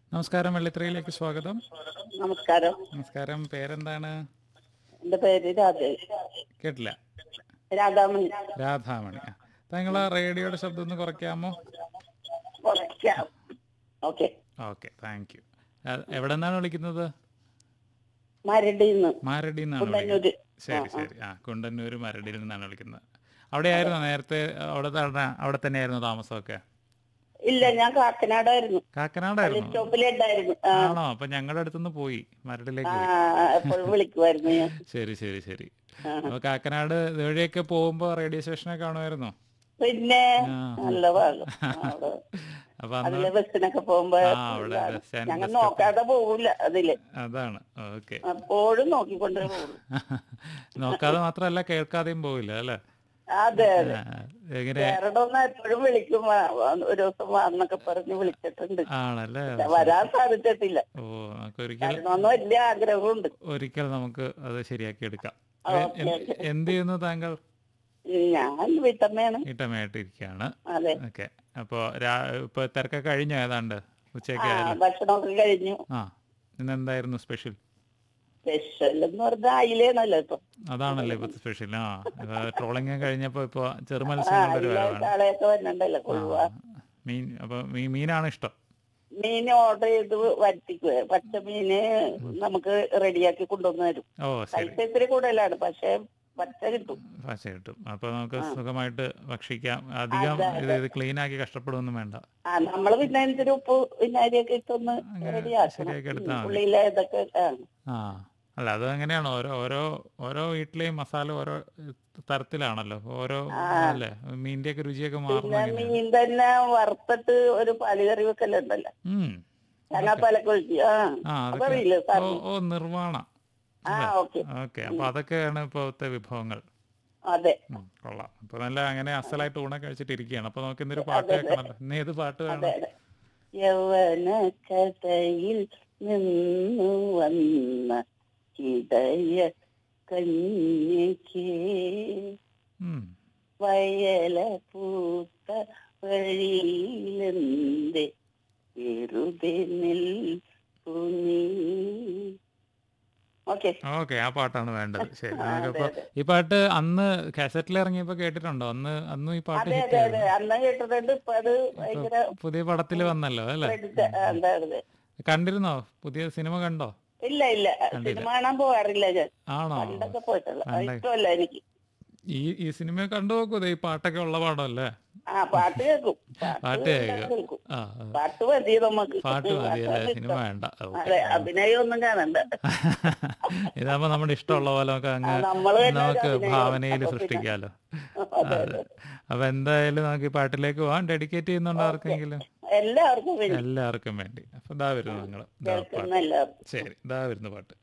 നമസ്കാരം വെള്ളിത്തിരയിലേക്ക് സ്വാഗതം നമസ്കാരം നമസ്കാരം പേരെന്താണ് എന്റെ പേര് രാധ കേട്ടില്ല രാധാമണി രാധാമണി ആ. താങ്കൾ ആ റേഡിയോയുടെ ശബ്ദം ഒന്ന് കുറയ്ക്കാമോ കുറയ്ക്കാം ഓക്കെ ഓക്കെ താങ്ക് യു എവിടെ നിന്നാണ് വിളിക്കുന്നത് മരടിന്ന് മാരടിയിൽ നിന്നാണ് വിളിക്കുന്നത് കുണ്ടന്നൂര് ശരി ശരി ആ കുണ്ടന്നൂർ മരടിയിൽ നിന്നാണ് വിളിക്കുന്നത് അവിടെ ആയിരുന്നു നേരത്തെ അവിടെ തന്നെ അവിടെ തന്നെയായിരുന്നു താമസമൊക്കെ ഇല്ല ഞാൻ കാക്കനാടായിരുന്നു കാക്കനാടായിരുന്നു സ്റ്റോപ്പിലുണ്ടായിരുന്നു ആ ആണോ അപ്പൊ ഞങ്ങളുടെ അടുത്തുനിന്ന് പോയി മരടിലേക്ക് ആ, പോയി എപ്പോഴും വിളിക്കുമായിരുന്നു ഞാൻ ശരി ശരി ശരി ആ. അപ്പൊ കാക്കനാട് ഇതുവഴിയൊക്കെ പോകുമ്പോ റേഡിയോ സ്റ്റേഷനൊക്കെ കാണുമായിരുന്നോ പിന്നെ ആ. നല്ല ഭാഗം അവിടെ അപ്പൊ അന്ന് അതിലെ ബസ്സിനൊക്കെ പോകുമ്പോ ആ, അവിടെ ബസ് സ്റ്റാൻഡ് ഞങ്ങൾ ബസ് സ്റ്റോപ്പ്. നോക്കാതെ പോകില്ല അതില് അതാണ് ഓക്കെ എപ്പോഴും നോക്കിക്കൊണ്ടേ പോകും നോക്കാതെ മാത്രമല്ല കേൾക്കാതെയും പോവില്ല അല്ലേ അതെ അതെ ആ, എങ്ങനെ വേറെടൊന്നും എപ്പോഴും വിളിക്കും വാ, വാ, ഒരു ദിവസം വാന്നൊക്കെ പറഞ്ഞ് വിളിച്ചിട്ടുണ്ട് ആണല്ലേ വരാൻ സാധിച്ചിട്ടില്ല ഓ നമുക്ക് ഒരിക്കൽ വരണമെന്ന് വലിയ ആഗ്രഹമുണ്ട് ഒരിക്കൽ നമുക്ക് അത് ശരിയാക്കി എടുക്കാം ആ, എ- ഓക്കേ, എന്ത് ഓക്കേ. എന്ത് ചെയ്യുന്നു താങ്കൾ ഞാൻ വീട്ടമ്മയാണ് ഇട്ടമായിട്ടിരിക്കുകയാണ് അതെ ഓക്കെ അപ്പോ രാ- ഇപ്പൊ തിരക്കൊക്കെ കഴിഞ്ഞോ ഏതാണ്ട് ഉച്ചയ്ക്ക് ആ ആയാലും ഭക്ഷണമൊക്കെ കഴിഞ്ഞു ആ ഇന്ന് എന്തായിരുന്നു സ്പെഷ്യൽ സ്പെഷ്യൽ എന്ന് പറഞ്ഞാൽ അയിലേന്നല്ലോ ഇപ്പൊ അതാണല്ലേ ഇപ്പൊ സ്പെഷ്യൽ ആ ട്രോളിങ് കഴിഞ്ഞപ്പോ ഇപ്പൊ ആ ചെറുമത്സ്യങ്ങളുടെ ഒരു അയില വരവാണ് കാളയൊക്കെ വന്നിട്ടുണ്ടല്ലോ കൊഴുവ ആ, മീൻ അപ്പൊ മീ- മീനാണ് ഇഷ്ടം മീൻ ഓർഡർ ചെയ്ത് വരുത്തിക്കുക പച്ച മീന് നമുക്ക് റെഡിയാക്കി കൊണ്ടുവന്ന് തരും ഓ ശരി പൈസ ഇത്തിരി കൂടുതലാണ് പക്ഷെ പച്ച കിട്ടും പച്ച കിട്ടും അപ്പൊ നമുക്ക് സുഖമായിട്ട് ഭക്ഷിക്കാം അധികം ഇത് ഇത് ക്ലീൻ ആക്കി കഷ്ടപ്പെടുകയൊന്നും വേണ്ട ആ നമ്മള് പിന്നെ എന്തൊരു ഉപ്പ് വിനാരിയൊക്കെ ഇട്ടൊന്ന് അങ്ങനെ റെഡിയാക്കണം ശരിയാക്കി എടുത്താൽ മതി ഉള്ളിലെ ഇതൊക്കെ ആ. ആ അല്ല അത് അങ്ങനെയാണ് ഓരോ ഓരോ ഓരോ വീട്ടിലെയും മസാല ഓരോ തരത്തിലാണല്ലോ ഓരോ അല്ലേ മീനിന്റെ ഒക്കെ രുചിയൊക്കെ മാറുന്ന പിന്നെ എങ്ങനെയാ? മീൻ തന്നെ വറുത്തിട്ട് ഒരു പാലികറി വെക്കലുണ്ടല്ലോ ഉം. തേങ്ങാപ്പാലൊക്കെ ഒഴിച്ച് ആ ആ അപ്പൊ അതൊക്കെ അറിയില്ലേ ഓ സാറിന് ഓ നിർവാണ ആ ഓക്കെ ഓക്കെ അപ്പൊ അതൊക്കെയാണ് ഇപ്പോഴത്തെ വിഭവങ്ങൾ അതെ ഉം, കൊള്ളാം അപ്പൊ നല്ല അങ്ങനെ അസലായിട്ട് ഊണൊക്കെ കഴിച്ചിട്ട് ഇരിക്കുകയാണ് അപ്പൊ നമുക്ക് ഇന്നൊരു പാട്ട് കേൾക്കണല്ലോ ഇന്ന് ഏത് പാട്ട് വേണം അതെ അതെ യവന കഥയിൽ നിന്നു വന്ന ചിതയ കന്യക്കേ ഉം. വയല പൂത്ത വഴിയിലെന്തേ വെറുതെ നിൽപ്പു നീ ഓക്കെ ഓക്കെ ആ പാട്ടാണ് വേണ്ടത് ശരി ആ, നമുക്കപ്പോ അതെ, ഈ പാട്ട് അന്ന് കാസറ്റിൽ ഇറങ്ങിയപ്പോ കേട്ടിട്ടുണ്ടോ അന്ന് അന്നും ഈ പാട്ട് അതെ ഹിറ്റ് അതെ അതെ അന്ന് കേട്ടിട്ടുണ്ട് ഇപ്പൊ അത് ഭയങ്കര പുതിയ പടത്തിൽ വന്നല്ലോ അല്ലേ credit- ആ, എന്താ ഇത്? കണ്ടിരുന്നോ പുതിയ സിനിമ കണ്ടോ ഇല്ല ഇല്ല സിനിമ കാണാൻ പോകാറില്ല ഞാൻ ആണോ പണ്ടൊക്കെ പോയിട്ടുള്ള പണ്ട്. ഇഷ്ടമല്ല എനിക്ക് ഈ ഈ സിനിമ കണ്ടു നോക്കൂ ദേ ഈ പാട്ടൊക്കെ ഉള്ള പാടമല്ലേ ആ പാട്ട് കേൾക്കും പാട്ട് കേൾക്കാൻ കേൾക്കും. കേൾക്കും ആ ആ. പാട്ട് മതി നമുക്ക് പാട്ട് മതി അല്ലേ പാട്ടാണ് സിനിമ ഇഷ്ടം. വേണ്ട ഓക്കെ അതെ അഭിനയം ഒന്നും കാണണ്ട ഇതാകുമ്പോ നമ്മുടെ ഇഷ്ടമുള്ള പോലെ നമുക്ക് അങ്ങ് ആ, നമ്മള് തന്നെ ഒരു നമുക്ക് അഭിനയം. ഭാവനയിൽ അപ്പൊ പിന്നെ- സൃഷ്ടിക്കാലോ അതെ അതെ അപ്പൊ എന്തായാലും നമുക്ക് ഈ പാട്ടിലേക്ക് പോവാൻ ഡെഡിക്കേറ്റ് ചെയ്യുന്നുണ്ടോ ആർക്കെങ്കിലും എല്ലാവർക്കും വേണ്ടി എല്ലാവർക്കും വേണ്ടി അപ്പൊ ഇതാ വരുന്നു നിങ്ങൾ ഇതാ പാട്ട് കേൾക്കുന്ന എല്ലാവർക്കും ശരി ഇതാ വരുന്നു പാട്ട്